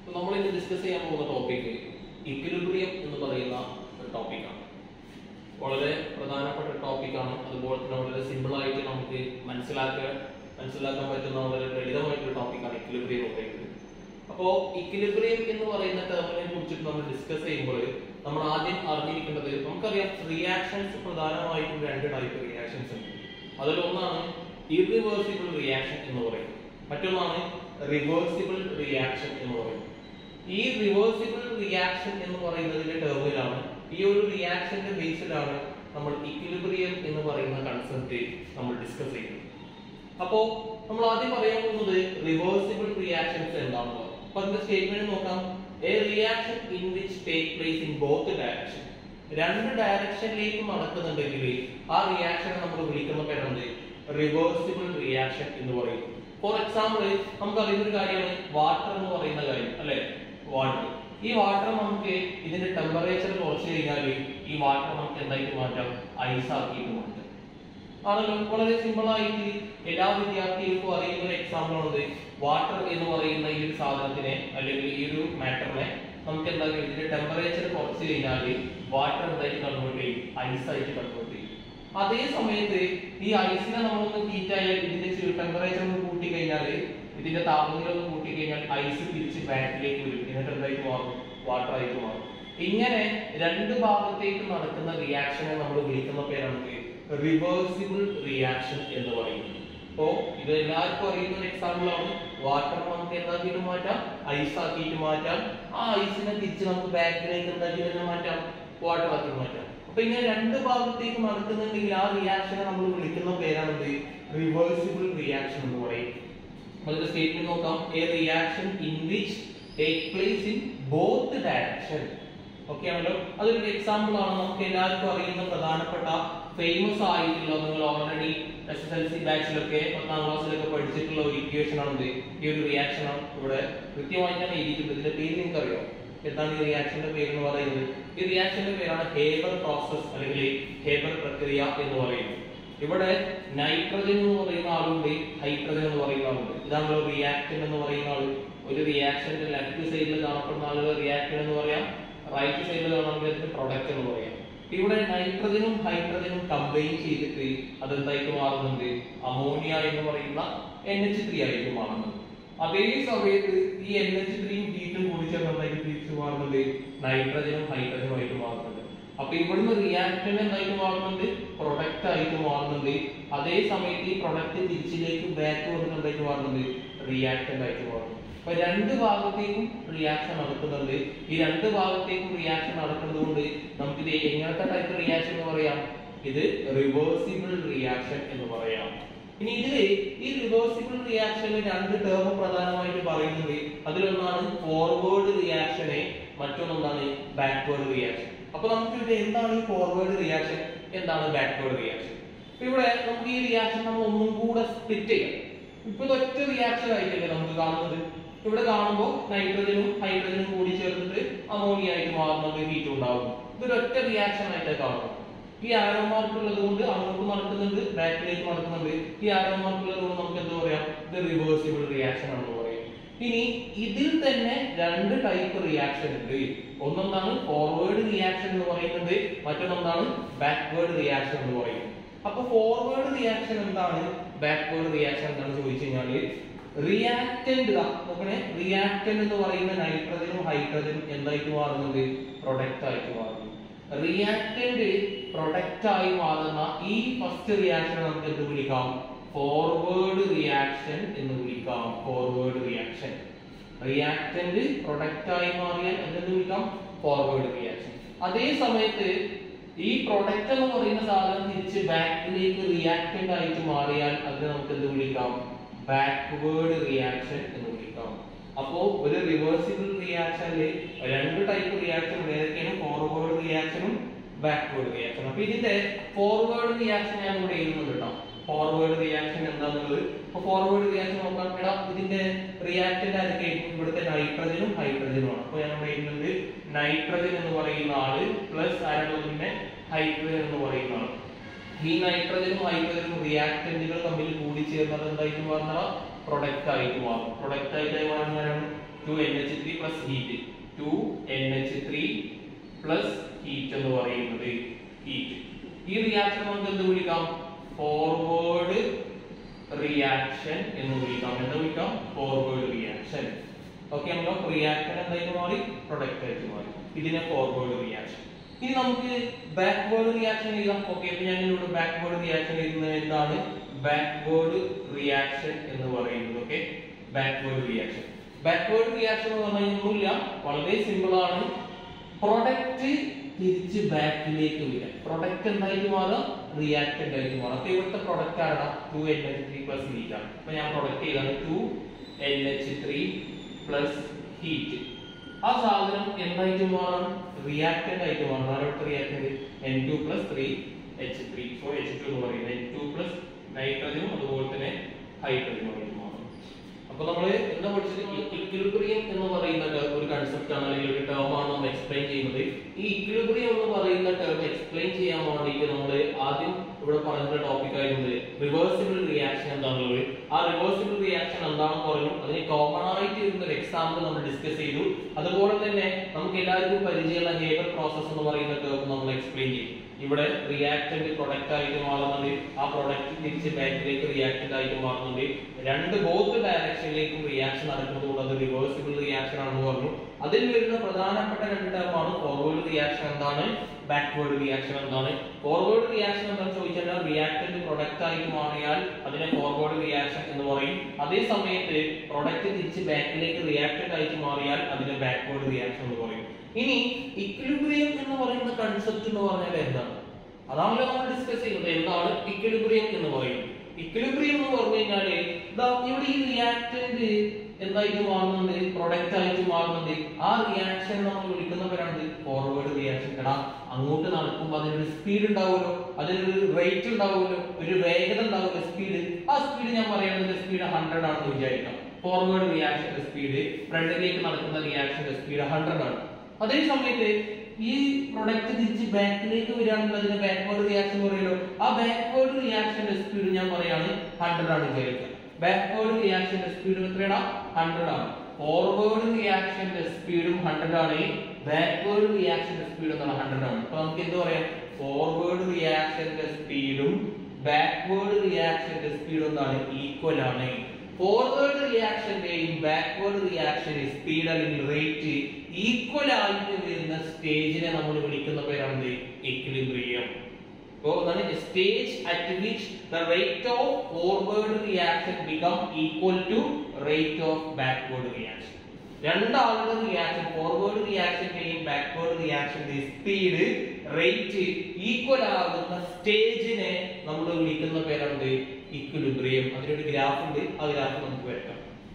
നമ്മൾ ഇന്ന് ഡിസ്കസ് ചെയ്യാൻ പോകുന്ന ടോപ്പിക് ഇക്വിലിബ്രിയം എന്ന് പറയുന്ന ഒരു ടോപ്പിക്കാണ് വളരെ പ്രധാനപ്പെട്ട ടോപ്പിക്കാണ് അതുപോലെ തന്നെ വളരെ സിമ്പിൾ ആയിട്ട് നമുക്ക് മനസ്സിലാക്കാൻ മനസ്സിലാക്കാൻ പറ്റുന്ന വളരെ ലളിതമായിട്ടൊരു ടോപ്പിക്കാണ് ഇക്വിലിബ്രിയം എന്ന് പറയുന്നത് അപ്പോൾ ഇക്വിലിബ്രിയം എന്ന് പറയുന്ന ടേമിനെ കുറിച്ചിട്ട് നമ്മൾ ഡിസ്കസ് ചെയ്യുമ്പോൾ നമ്മൾ ആദ്യം അറിഞ്ഞിരിക്കേണ്ടത് നമുക്കറിയാം റിയാക്ഷൻസ് പ്രധാനമായിട്ടും രണ്ട് ടൈപ്പ് റിയാക്ഷൻസ് ഉണ്ട് അതിലൊന്നാണ് ഇറിവേഴ്സിബിൾ റിയാക്ഷൻ എന്ന് പറയുന്നത് മറ്റൊന്നാണ് റിവേഴ്സിബിൾ റിയാക്ഷൻ എന്ന് പറയുന്നത് ഈ റിവേഴ്സിബിൾ റിയാക്ഷൻ എന്ന് പറയുന്നതിന്റെ ടേമിലാണ് ഈ ഒരു റിയാക്ഷന്റെ ബേസിലാണ് നമ്മൾ ഇക്വിലിബ്രിയം എന്ന് പറയുന്ന കൺസെപ്റ്റ് നമ്മൾ ഡിസ്കസ് ചെയ്യുന്നത് അപ്പോ നമ്മൾ ആദ്യം പറയാൻ പോകുന്നത് റിവേഴ്സിബിൾ റിയാക്ഷൻസ് എന്താണെന്നുള്ളത് അപ്പൊ അതിന്റെ സ്റ്റേറ്റ്മെന്റ് നോക്കാം a reaction in which take place in both direction രണ്ട് ഡയറക്ഷനിലേക്ക് നടക്കുന്നുണ്ടെങ്കിൽ ആ റിയാക്ഷനെ നമ്മൾ വിളിക്കുന്ന പേരാണ് റിവേഴ്സിബിൾ റിയാക്ഷൻ എന്ന് പറയും ഫോർ എക്സാമ്പിൾ നമുക്ക് അറിയുന്ന ഒരു കാര്യമാണ് വാട്ടർ എന്ന് പറയുന്ന കാര്യം അല്ലെ വാട്ടർ ഈ വാട്ടർ നമുക്ക് ഇതിന്റെ ടെമ്പറേച്ചർ കുറച്ച് കഴിഞ്ഞാൽ ഈ വാട്ടർ നമുക്ക് എന്തായിട്ട് മാറ്റാം ഐസ് ആക്കിയിട്ട് മാറ്റാം ആണല്ലോ വളരെ സിമ്പിൾ ആയിട്ട് എല്ലാ വിദ്യാർത്ഥികൾക്കും അറിയുന്ന ഒരു എക്സാമ്പിൾ ആണ് വാട്ടർ എന്ന് പറയുന്ന ഈ ഒരു സാധനത്തിനെ അല്ലെങ്കിൽ ഈ ഒരു മാറ്ററിനെ നമുക്ക് എന്താ ഇതിന്റെ ടെമ്പറേച്ചർ കുറച്ച് കഴിഞ്ഞാൽ വാട്ടർ എന്തായിട്ട് കൺവേർട്ട് ചെയ്യും ഐസ് ആയിട്ട് കൺവേർട്ട് ചെയ്യും അതേ സമയത്ത് ഈ ഐസിനെ നമ്മളൊന്ന് ഹീറ്റ് ആയാൽ ഇതിന്റെ ടെമ്പറേച്ചർ ഒന്ന് കൂട്ടി കഴിഞ്ഞാൽ ഇതിന്റെ താപനില ഒന്ന് കൂട്ടി കഴിഞ്ഞാൽ ഐസ് തിരിച്ച് ബാക്കിലേക്ക് വരും എന്നിട്ട് എന്തായിട്ട് മാറും വാട്ടർ ആയിട്ട് മാറും ഇങ്ങനെ രണ്ട് ഭാഗത്തേക്ക് നടക്കുന്ന റിയാക്ഷനെ നമ്മൾ വിളിക്കുന്ന പേരാണ് റിവേഴ്സിബിൾ റിയാക്ഷൻ എന്ന് പറയുന്നത് അപ്പോ ഇത് എല്ലാവർക്കും അറിയുന്ന ഒരു എക്സാമ്പിൾ ആണ് വാട്ടർ നമുക്ക് എന്താക്കിയിട്ട് മാറ്റാം ഐസ് ആക്കിയിട്ട് മാറ്റാം ആ ഐസിനെ തിരിച്ച് നമുക്ക് ബാക്കിലേക്ക് എന്താക്കി തന്നെ മാറ്റാം വാട്ടർ ആക്കി മാറ്റാം അപ്പൊ ഇങ്ങനെ രണ്ട് ഭാഗത്തേക്ക് നടക്കുന്നുണ്ടെങ്കിൽ ആ റിയാക്ഷനെ നമ്മൾ വിളിക്കുന്ന പേരാണ് റിവേഴ്സിബിൾ റിയാക്ഷൻ എന്ന് പറയും അതിന്റെ സ്റ്റേറ്റ്മെന്റ് നോക്കാം a reaction in which take place in both direction okay ആണല്ലോ അതൊരു എക്സാമ്പിൾ ആണ് നമുക്ക് എല്ലാവർക്കും അറിയുന്ന പ്രധാനപ്പെട്ട ഫേമസ് ആയിട്ടുള്ള നിങ്ങൾ already S S L C ബാച്ചിലൊക്കെ പത്താം ക്ലാസ്സിലൊക്കെ പഠിച്ചിട്ടുള്ള ഒരു ഇക്വേഷൻ ആണ് ഈ ഒരു റിയാക്ഷൻ ആണ് ഇവിടെ കൃത്യമായിട്ടാണ് എഴുതിയിട്ടുണ്ട് ഇതിന്റെ പേര് നിങ്ങൾക്ക് അറിയോ എന്താണ് ഈ റിയാക്ഷന്റെ പേര് എന്ന് പറയുന്നത് ഈ റിയാക്ഷന്റെ പേരാണ് ഹേബർ പ്രോസസ് അല്ലെങ്കിൽ ഹേബർ പ്രക്രിയ എന്ന് പറയുന്നത് ഇവിടെ നൈട്രജൻ എന്ന് പറയുന്ന ആളുണ്ട് ഹൈഡ്രജൻ എന്ന് പറയുന്ന ആളുണ്ട് ഇതാണല്ലോ റിയാക്ടൻ എന്ന് പറയുന്ന ആള് ഒരു റിയാക്ഷന്റെ ലെഫ്റ്റ് സൈഡിൽ കാണപ്പെടുന്ന ആളുകൾ റിയാക്ടൻ എന്ന് പറയാം റൈറ്റ് സൈഡിൽ കാണുമ്പോൾ പ്രൊഡക്റ്റ് എന്ന് പറയാം ഇവിടെ നൈട്രജനും ഹൈഡ്രജനും കമ്പൈൻ ചെയ്തിട്ട് അതെന്തായിട്ട് മാറുന്നുണ്ട് അമോണിയ എന്ന് പറയുന്ന എൻ എച്ച് ത്രീ ആയിട്ട് മാറുന്നുണ്ട് അതേ സമയത്ത് ഈ എൻ എച്ച് ത്രീയും ഹീറ്റും കൂടി ചേർന്ന് എന്തായിട്ട് തിരിച്ചു മാറുന്നുണ്ട് നൈട്രജനും ഹൈഡ്രജനും ആയിട്ട് മാറുന്നുണ്ട് അപ്പൊ ഇവിടുന്ന് റിയാക്ടൻ എന്തായിട്ട് മാറുന്നുണ്ട് പ്രൊഡക്റ്റ് ആയിട്ട് മാറുന്നുണ്ട് അതേ സമയത്ത് ഈ പ്രൊഡക്റ്റ് തിരിച്ചിലേക്ക് ബാക്ക് വന്നിട്ട് എന്തായിട്ട് മാറുന്നുണ്ട് റിയാക്ടന്റ് ആയിട്ട് മാറുന്നു അപ്പൊ രണ്ട് ഭാഗത്തേക്കും റിയാക്ഷൻ നടക്കുന്നുണ്ട് ഈ രണ്ട് ഭാഗത്തേക്കും റിയാക്ഷൻ നടക്കുന്നത് കൊണ്ട് നമുക്ക് ഇത് എങ്ങനത്തെ ടൈപ്പ് റിയാക്ഷൻ എന്ന് പറയാം ഇത് റിവേഴ്സിബിൾ റിയാക്ഷൻ എന്ന് പറയാം ഇനി ഇതില് ഈ റിവേഴ്സിബിൾ റിയാക്ഷനിൽ രണ്ട് ടേം പ്രധാനമായിട്ട് പറയുന്നത് അതിലൊന്നാണ് ഫോർവേഡ് റിയാക്ഷന് മറ്റൊന്നെന്താണ് ബാക്ക്വേർഡ് റിയാക്ഷൻ അപ്പൊ നമുക്ക് ഇവിടെ എന്താണ് ഈ ഫോർവേഡ് റിയാക്ഷൻ എന്താണ് ബാക്ക്വേർഡ് റിയാക്ഷൻ ഇവിടെ നമുക്ക് ഈ റിയാക്ഷൻ നമ്മൾ ഒന്നും കൂടെ സ്പ്ലിറ്റ് ചെയ്യാം ഇപ്പൊ ഇത് ഒറ്റ റിയാക്ഷൻ ആയിട്ടല്ലേ നമുക്ക് കാണുന്നത് ഇവിടെ കാണുമ്പോൾ നൈട്രജനും ഹൈഡ്രജനും കൂടി ചേർന്നിട്ട് അമോണിയ ആയിട്ട് മാറുന്നത് ഹീറ്റ് ഉണ്ടാകും ഇതൊരു ഒറ്റ റിയാക്ഷൻ ആയിട്ട് കാണുന്നു ഈ ആരോ മാർക്ക് ഉള്ളത് കൊണ്ട് അങ്ങോട്ട് നടക്കുന്നുണ്ട് ബാക്കിലേക്ക് നടക്കുന്നുണ്ട് ഈ ആരോ മാർക്ക് ഉള്ളത് കൊണ്ട് നമുക്ക് എന്താ പറയാം ഇത് റിവേഴ്സിബിൾ റിയാക്ഷൻ ആണെന്ന് പറയാം ഇനി ഇതിൽ തന്നെ രണ്ട് ടൈപ്പ് റിയാക്ഷൻ ഉണ്ട് ഒന്നെന്താണ് ഫോർവേഡ് റിയാക്ഷൻ എന്ന് പറയുന്നത് മറ്റൊന്നെന്താണ് ബാക്ക്വേർഡ് റിയാക്ഷൻ എന്ന് പറയുന്നത് അപ്പൊ ഫോർവേഡ് റിയാക്ഷൻ എന്താണ് ബാക്ക്വേർഡ് റിയാക്ഷൻ എന്താണ് ചോദിച്ചു കഴിഞ്ഞാല് റിയാക്ടന്റ് നോക്കണേ റിയാക്ടന്റ് എന്ന് പറയുന്ന നൈട്രജനും ഹൈഡ്രജനും എന്തായിട്ട് മാറുന്നുണ്ട് പ്രൊഡക്റ്റ് ആയിട്ട് മാറുന്നു റിയാക്ടന്റ് പ്രൊഡക്റ്റ് ആയി മാറുന്ന ഈ ഫസ്റ്റ് റിയാക്ഷൻ നമുക്ക് എന്ത് വിളിക്കാം ഫോർവേഡ് റിയാക്ഷൻ എന്ന് വിളിക്കാം ഫോർവേഡ് റിയാക്ഷൻ റിയാക്ടന്റ് പ്രൊഡക്റ്റ് ആയി മാറിയാൽ എന്തെന്ന് വിളിക്കാം ഫോർവേഡ് റിയാക്ഷൻ അതേ സമയത്ത് ഈ പ്രൊഡക്റ്റ് എന്ന് പറയുന്ന സാധനം തിരിച്ച് ബാക്കിലേക്ക് റിയാക്ടന്റ് ആയിട്ട് മാറിയാൽ അതിനെ നമുക്ക് എന്ത് വിളിക്കാം ബാക്ക്വേർഡ് റിയാക്ഷൻ എന്ന് വിളിക്കാം അപ്പോ ഒരു റിവേഴ്സിബിൾ റിയാക്ഷനിൽ രണ്ട് ടൈപ്പ് റിയാക്ഷൻ ഏതൊക്കെയാണ് ഫോർവേഡ് റിയാക്ഷനും ബാക്ക്വേർഡ് റിയാക്ഷൻ അപ്പൊ ഇതിന്റെ ഫോർവേഡ് റിയാക്ഷൻ ഞാൻ ഇവിടെ എഴുതുന്നുണ്ട് കേട്ടോ ഫോർവേഡ് റിയാക്ഷൻ എന്താണെന്നുള്ളത് അപ്പൊ ഫോർവേഡ് റിയാക്ഷൻ നോക്കാം എടാ ഇതിന്റെ റിയാക്ടന്റ് ആയിരിക്കും ഇവിടുത്തെ നൈട്രജനും ഹൈഡ്രജനും ആണ് അപ്പൊ ഞാൻ ഇവിടെ എഴുതുന്നത് നൈട്രജൻ എന്ന് പറയുന്ന ആള് പ്ലസ് ആരാണ് പിന്നെ ഹൈഡ്രജൻ എന്ന് പറയുന്ന ആള് ഈ നൈട്രജനും ഹൈഡ്രജനും റിയാക്ടന്റുകൾ തമ്മിൽ കൂടി ചേർന്നത് എന്തായിട്ട് മാറുന്ന പ്രൊഡക്റ്റ് ആയിട്ട് മാറും പ്രൊഡക്റ്റ് ആയിട്ട് മാറുന്നവരാണ് two N H three plus heat two N H three plus heat എന്ന് പറയുന്നത് ഹീറ്റ് ഈ റിയാക്ഷൻ നമുക്ക് എന്ത് വിളിക്കാം ഫോർവേഡ് റിയാക്ഷൻ എന്ന് വിളിക്കാം എന്താ വിളിക്കാം ഫോർവേഡ് റിയാക്ഷൻ ഓക്കെ നമുക്ക് റിയാക്ഷൻ എന്തായിട്ട് മാറി പ്രൊഡക്റ്റ് ആയിട്ട് മാറി ഇതിനെ ഫോർവേഡ് റിയാക്ഷൻ ഇനി നമുക്ക് ബാക്ക്വേർഡ് റിയാക്ഷൻ എഴുതാം ഓക്കെ അപ്പൊ ഞാൻ ഇവിടെ ബാക്ക്വേർഡ് റിയാക്ഷൻ എഴുതുന്നത് എന്താണ് ബാക്ക്വേർഡ് റിയാക്ഷൻ എന്ന് പറയുന്നത് okay backward reaction backward reaction എന്ന് പറഞ്ഞാൽ ഒന്നുമില്ല വളരെ സിമ്പിൾ ആണ് പ്രൊഡക്റ്റ് തിരിച്ച് ബാക്കിലേക്ക് വരിക പ്രൊഡക്റ്റ് എന്തായിട്ട് മാറാം റിയാക്ടന്റ് ആയിട്ട് മാറാം അപ്പൊ ഇവിടുത്തെ പ്രൊഡക്റ്റ് ആണ് two N H three plus heat ആണ് അപ്പൊ ഞാൻ പ്രൊഡക്റ്റ് ചെയ്താണ് two N H three plus heat ആ സാധനം എന്തായിട്ട് മാറാം റിയാക്ടന്റ് ആയിട്ട് മാറണം ആരോട്ട് reactant N two plus three H three so H two എന്ന് പറയുന്നത് എൻ ടു പ്ലസ് നൈട്രജനും അതുപോലെ തന്നെ ഹൈഡ്രജനും ആയിട്ട് മാറും അപ്പൊ നമ്മൾ എന്താ പഠിച്ചത് ഇക്വിലിബ്രിയം എന്ന് പറയുന്ന term ഒരു കൺസെപ്റ്റ് ആണ് അല്ലെങ്കിൽ ഒരു ടേം ആണ് നമ്മൾ എക്സ്പ്ലെയിൻ ചെയ്യുന്നത് ഈ ഇക്വിലിബ്രിയം എന്ന് പറയുന്ന ടേം എക്സ്പ്ലെയിൻ ചെയ്യാൻ വേണ്ടിയിട്ട് നമ്മൾ ആദ്യം ഇവിടെ പറഞ്ഞ ടോപ്പിക് ആയിരുന്നത് റിവേഴ്സിബിൾ റിയാക്ഷൻ എന്താണുള്ളത് ആ റിവേഴ്സിബിൾ റിയാക്ഷൻ എന്താണെന്ന് പറഞ്ഞു അതിന് കോമൺ ആയിട്ട് വരുന്ന ഒരു എക്സാമ്പിൾ നമ്മൾ ഡിസ്കസ് ചെയ്തു അതുപോലെ തന്നെ നമുക്ക് എല്ലാവർക്കും പരിചയമുള്ള ഹേബർ പ്രോസസ് എന്ന് പറയുന്ന ടേം നമ്മൾ എക്സ്പ്ലെയിൻ ചെയ്തു ഇവിടെ റിയാക്ടന്റ് പ്രൊഡക്റ്റ് ആയിട്ട് മാറുന്നുണ്ട് ആ പ്രൊഡക്റ്റ് തിരിച്ച് ബാക്കിലേക്ക് റിയാക്ടന്റ് ആയിട്ട് മാറുന്നുണ്ട് രണ്ട് ബോത്ത് ഡയറക്ഷനിലേക്കും റിയാക്ഷൻ നടക്കുന്നതുകൊണ്ട് അത് റിവേഴ്സിബിൾ റിയാക്ഷൻ ആണെന്ന് പറഞ്ഞു അതിൽ വരുന്ന പ്രധാനപ്പെട്ട രണ്ട് ടേമാണ് ഫോർവേഡ് റിയാക്ഷൻ എന്താണ് ബാക്ക്വേർഡ് റിയാക്ഷൻ എന്താണ് ഫോർവേഡ് റിയാക്ഷൻ എന്താണെന്ന് ചോദിച്ചാൽ റിയാക്ടന്റ് പ്രൊഡക്റ്റ് ആയിട്ട് മാറിയാൽ അതിനെ ഫോർവേഡ് റിയാക്ഷൻ എന്ന് പറയും അതേ സമയത്ത് പ്രൊഡക്റ്റ് തിരിച്ച് ബാക്കിലേക്ക് റിയാക്ടന്റ് ആയിട്ട് മാറിയാൽ അതിനെ ബാക്ക്വേർഡ് റിയാക്ഷൻ എന്ന് പറയും ഇനി ഇക്വിലിബ്രിയം എന്ന് പറയുന്ന കൺസെപ്റ്റ് എന്ന് പറഞ്ഞാൽ എന്താണ് അതാണല്ലോ നമ്മൾ ഡിസ്കസ് ചെയ്യുന്നത് എന്താണ് ഇക്വിലിബ്രിയം എന്ന് പറയുന്നത് ഇക്വിലിബ്രിയം എന്ന് പറഞ്ഞു കഴിഞ്ഞാല് ദാ ഇവിടെ ഈ റിയാക്ടന്റ് എന്തായിട്ട് മാറുന്നുണ്ട് പ്രൊഡക്റ്റ് ആയിട്ട് മാറുന്നുണ്ട് ആ റിയാക്ഷൻ നമ്മൾ വിളിക്കുന്ന പേരാണ് ഫോർവേഡ് റിയാക്ഷൻ എടാ അങ്ങോട്ട് നടക്കുമ്പോൾ അതിനൊരു സ്പീഡ് ഉണ്ടാവുമല്ലോ അതിനൊരു റേറ്റ് ഉണ്ടാവുമല്ലോ ഒരു വേഗത ഉണ്ടാവുമല്ലോ സ്പീഡ് ആ സ്പീഡ് ഞാൻ പറയുന്നത് സ്പീഡ് ഹൺഡ്രഡ് ആണെന്ന് വിചാരിക്കാം ഫോർവേഡ് റിയാക്ഷന്റെ സ്പീഡ് ഫ്രണ്ടിലേക്ക് നടക്കുന്ന റിയാക്ഷന്റെ സ്പീഡ് ഹൺഡ്രഡ് ആണ് അതേ സമയത്ത് ഈ പ്രൊഡക്റ്റ് തിരിച്ച് ബാക്കിലേക്ക് വരികയാണെങ്കിൽ അതിന് ബാക്ക്വേർഡ് റിയാക്ഷൻ പറയുമല്ലോ ആ ബാക്ക്വേർഡ് റിയാക്ഷന്റെ സ്പീഡ് ഞാൻ പറയാണ് ഹൺഡ്രഡ് ആണ് വിചാരിക്കുക ബാക്ക്വേർഡ് റിയാക്ഷന്റെ സ്പീഡ് എത്രയാണ് ഹൺഡ്രഡ് ആണ് ഫോർവേഡ് റിയാക്ഷന്റെ സ്പീഡും ഹൺഡ്രഡ് ആണ് ബാക്ക്വേർഡ് റിയാക്ഷന്റെ സ്പീഡ് എന്താണ് ഹൺഡ്രഡ് ആണ് അപ്പൊ നമുക്ക് എന്ത് പറയാം ഫോർവേഡ് റിയാക്ഷന്റെ സ്പീഡും ബാക്ക്വേർഡ് റിയാക്ഷന്റെ സ്പീഡും എന്താണ് ഈക്വൽ ആണ് ഫോർവേഡ് റിയാക്ഷന്റെയും ബാക്ക്വേർഡ് റിയാക്ഷന്റെ സ്പീഡ് അല്ലെങ്കിൽ റേറ്റ് ഈക്വൽ ആയിട്ട് വരുന്ന സ്റ്റേജിനെ നമ്മൾ വിളിക്കുന്ന പേരാണ് എക്വിലിബ്രിയം അപ്പോൾ അതാണ് stage at which the rate of forward reaction become equal to rate of backward reaction രണ്ടാളുടെ റിയാക്ഷൻ ഫോർവേഡ് റിയാക്ഷന്റെയും ബാക്ക്വേർഡ് റിയാക്ഷന്റെ സ്പീഡ് റേറ്റ് ഈക്വൽ ആകുന്ന സ്റ്റേജിനെ നമ്മൾ വിളിക്കുന്ന പേരാണ് ഇക്വിലിബ്രിയം അതിനൊരു ഗ്രാഫ് ഉണ്ട് ആ ഗ്രാഫ് നമുക്ക് വരയ്ക്കാം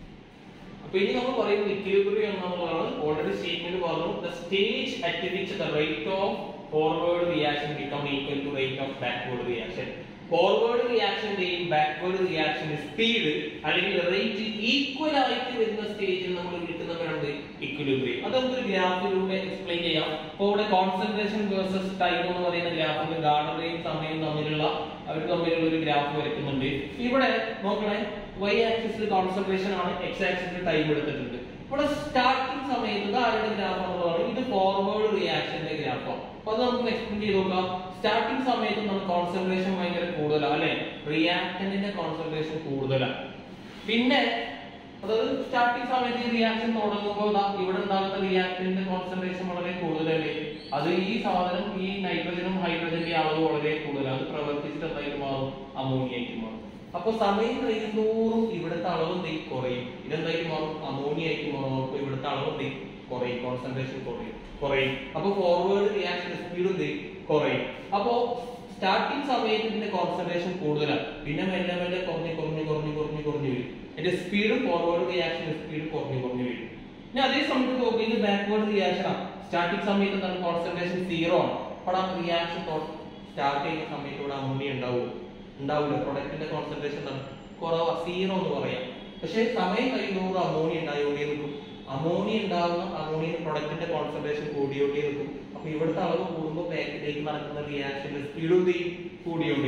അപ്പൊ ഇനി നമ്മൾ പറയുന്നത് ഇക്വിലിബ്രിയം എന്നുള്ളതാണ് ഓൾറെഡി സ്റ്റേറ്റ്മെന്റ് പറഞ്ഞു the stage at which the rate of forward reaction become equal to rate of backward reaction forward റിയാക്ഷന്റെയും ബാക്ക്വേർഡ് റിയാക്ഷന്റെ സ്പീഡ് അല്ലെങ്കിൽ റേറ്റ് ഈക്വൽ ആയിട്ട് വരുന്ന സ്റ്റേജിൽ നമ്മൾ വിളിക്കുന്നവരുണ്ട് ഇക്വിലിബ്രിയം അത് നമുക്കൊരു ഗ്രാഫിലൂടെ എക്സ്പ്ലെയിൻ ചെയ്യാം അപ്പോൾ ഇവിടെ കോൺസെൻട്രേഷൻ വേഴ്സസ് ടൈം എന്ന് പറയുന്ന ഗ്രാഫിൽ ഗാർഡറേയും സമയവും തമ്മിലുള്ള അവർ തമ്മിലുള്ള ഒരു ഗ്രാഫ് വരയ്ക്കുന്നുണ്ട് ഇവിടെ നോക്കണേ y ആക്സിസിൽ കോൺസെൻട്രേഷൻ ആണ് x ആക്സിസിൽ ടൈം എടുത്തിട്ടുണ്ട് ഇവിടെ സ്റ്റാർട്ടിംഗ് സമയത്ത് ഇത് ആരുടെ ഗ്രാഫ് എന്നുള്ളതാണ് ഇത് ഫോർവേഡ് റിയാക്ഷന്റെ ഗ്രാഫാണ് അപ്പൊ അത് നമുക്ക് എക്സ്പ്ലെയിൻ ചെയ്ത് നോക്കാം സ്റ്റാർട്ടിംഗ് സമയത്ത് നമുക്ക് കോൺസെൻട്രേഷൻ ഭയങ്കര കൂടുതലാണ് അല്ലെ റിയാക്ടന്റിന്റെ കോൺസെൻട്രേഷൻ കൂടുതലാണ് പിന്നെ അതായത് സ്റ്റാർട്ടിംഗ് സമയത്ത് ഈ റിയാക്ഷൻ തുടങ്ങുമ്പോൾ ദാ ഇവിടെ ഉണ്ടാകുന്ന റിയാക്ടന്റിന്റെ കോൺസെൻട്രേഷൻ വളരെ കൂടുതലല്ലേ അത് ഈ സാധനം ഈ നൈട്രജനും ഹൈഡ്രജന്റെ അളവ് വളരെ കൂടുതലാണ് അത് പ്രവർത്തിച്ചിട്ട് എന്തായിട്ട് മാറും അമോണിയായിട്ട് മാറും അപ്പൊ സമയം കഴിയുന്നോറും ഇവിടുത്തെ അളവ് എന്ത് ചെയ്യും? കുറയും ഇതെന്തായിട്ട് മാറും അമോണിയ ആയിട്ട് മാറും അപ്പൊ ഇവിടുത്തെ അളവ് എന്ത് ചെയ്യും? കുറയും കോൺസെൻട്രേഷൻ കുറയും കുറയും അപ്പൊ ഫോർവേഡ് റിയാക്ഷൻ സ്പീഡ് എന്ത് ചെയ്യും? കുറയും അപ്പോ സ്റ്റാർട്ടിംഗ് സമയത്ത് ഇതിന്റെ കോൺസെൻട്രേഷൻ കൂടുതലാണ് പിന്നെ മെല്ലെ മെല്ലെ കുറഞ്ഞ് കുറഞ്ഞ് കുറഞ്ഞ് കുറഞ്ഞ് കുറഞ്ഞ് വരും എന്റെ സ്പീഡ് ഫോർവേഡ് റിയാക്ഷൻ സ്പീഡ് കുറഞ്ഞ് കുറഞ്ഞ് വരും ഇനി അതേ സമയത്ത് നോക്കി ഇത് ബാക്ക്വേർഡ് റിയാക്ഷൻ ആണ് സ്റ്റാർട്ടിംഗ് സമയത്ത് എന്താണ് കോൺസെൻട്രേഷൻ സീറോ ആണ് അപ്പോൾ ആ റിയാക്ഷൻ സ്റ്റാർട്ട് ചെയ്യുന്ന സമയത്ത് ഇവിടെ അമോണിയ ഉണ്ടാവും ഉണ്ടാവില്ല പ്രൊഡക്റ്റിന്റെ കോൺസെൻട്രേഷൻ എന്താണ് കുറവ് സീറോ എന്ന് പറയാം പക്ഷേ സമയം കഴിയുന്നതോറും അമോണിയ ഉണ്ടായോണ്ടേ നിൽക്കും അമോണിയ ഉണ്ടാവുന്ന അമോണിയ പ്രൊഡക്റ്റിന്റെ കോൺസെൻട്രേഷൻ കൂടിയോണ്ടേ നിൽക്കും അപ്പൊ ഇവിടുത്തെ അളവ് കൂടുമ്പോൾ ബാക്കിലേക്ക് നടക്കുന്ന റിയാക്ഷന്റെ സ്പീഡ് എന്ത് ചെയ്യും കൂടിയോണ്ടേ നിൽക്കും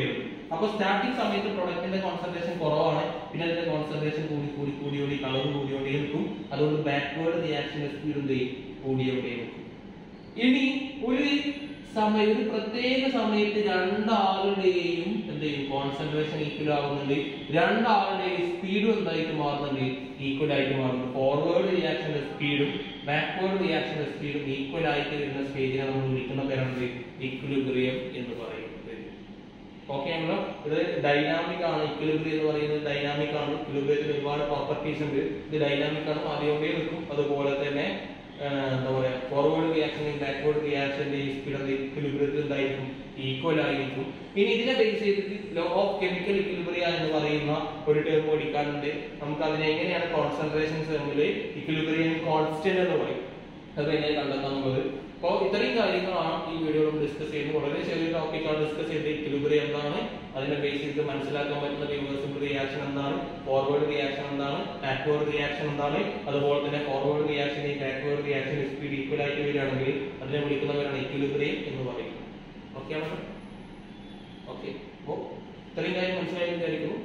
അപ്പൊ സ്റ്റാർട്ടിംഗ് സമയത്ത് പ്രൊഡക്റ്റിന്റെ കോൺസെൻട്രേഷൻ കുറവാണ് പിന്നെ അതിന്റെ കോൺസെൻട്രേഷൻ കൂടി കൂടി കൂടി കൂടി കളർ കൂടിയോണ്ടേ നിൽക്കും അതുകൊണ്ട് ബാക്ക്വേർഡ് റിയാക്ഷന്റെ സ്പീഡ് എന്ത് ചെയ്യും കൂടിയോണ്ടേ നിൽക്കും ഇനി ഒരു സമയം ഒരു പ്രത്യേക സമയത്ത് രണ്ടാളുടെയും എന്ത് ചെയ്യും കോൺസെൻട്രേഷൻ ഈക്വൽ ആവുന്നുണ്ട് രണ്ടാളുടെയും സ്പീഡും എന്തായിട്ട് മാറുന്നുണ്ട് ഈക്വൽ ആയിട്ട് മാറുന്നുണ്ട് ഫോർവേഡ് റിയാക്ഷന്റെ സ്പീഡും ബാക്ക്വേർഡ് റിയാക്ഷന്റെ സ്പീഡും ഈക്വൽ ആയിട്ട് വരുന്ന സ്റ്റേജിനെ നമ്മൾ വിളിക്കുന്ന പേരാണ് ഇക്വിലിബ്രിയം എന്ന് പറയുന്നത് ഓക്കെ ആണല്ലോ ഇത് ഡൈനാമിക് ആണ് ഇക്വിലിബ്രിയം എന്ന് പറയുന്നത് ഡൈനാമിക് ആണ് ഇക്വിലിബ്രിയത്തിന് ഒരുപാട് പ്രോപ്പർട്ടീസ് ഉണ്ട് ഇത് ഡൈനാമിക് ആണ് ആദ്യമേ നിൽക്കും അതുപോലെ തന്നെ ആ, എന്താ പറയാ ഫോർവേഡ് റിയാക്ഷനും ബാക്ക്വേർഡ് റിയാക്ഷന്റെ സ്പീഡ് ഇക്വിലിബ്രിയത്തിൽ എന്തായിരിക്കും ഈക്വൽ ആയിരിക്കും ഇനി ഇതിനെ ബേസ് ചെയ്തിട്ട് ലോ ഓഫ് കെമിക്കൽ ഇക്വിലിബ്രിയ എന്ന് പറയുന്ന ഒരു ടേം പഠിക്കാനുണ്ട് നമുക്ക് അതിനെ എങ്ങനെയാണ് കോൺസെൻട്രേഷൻസ് തമ്മിൽ ഇക്വിലിബ്രിയം കോൺസ്റ്റന്റ് എന്ന് പറയും അത് എങ്ങനെ കണ്ടെത്താൻ എന്നുള്ളത് അപ്പോൾ ഇത്രയും കാര്യങ്ങളാണ് ഈ വീഡിയോ നമ്മൾ ഡിസ്കസ് ചെയ്യുന്നത് വളരെ ചെറിയ ടോപ്പിക്കാണ് ഡിസ്കസ് ചെയ്തത് ഇക്വിലിബ്രിയം എന്താണ് അതിനെ ബേസ് ചെയ്ത് മനസ്സിലാക്കാൻ പറ്റുന്ന റിവേഴ്സിബിൾ റിയാക്ഷൻ എന്താണ് ഫോർവേഡ് റിയാക്ഷൻ എന്താണ് ബാക്ക്വേർഡ് റിയാക്ഷൻ എന്താണ് അതുപോലെ തന്നെ ഫോർവേഡ് റിയാക്ഷൻ ഈ ബാക്ക്വേർഡ് റിയാക്ഷൻ സ്പീഡ് ഈക്വൽ ആയിട്ട് വരികയാണെങ്കിൽ അതിനെ വിളിക്കുന്നവരാണ് ഇക്വിലിബ്രിയം എന്ന് പറയുന്നത് ഓക്കെ ആണോ ഓക്കെ അപ്പോൾ ഇത്രയും കാര്യം മനസ്സിലായി വിചാരിക്കുന്നു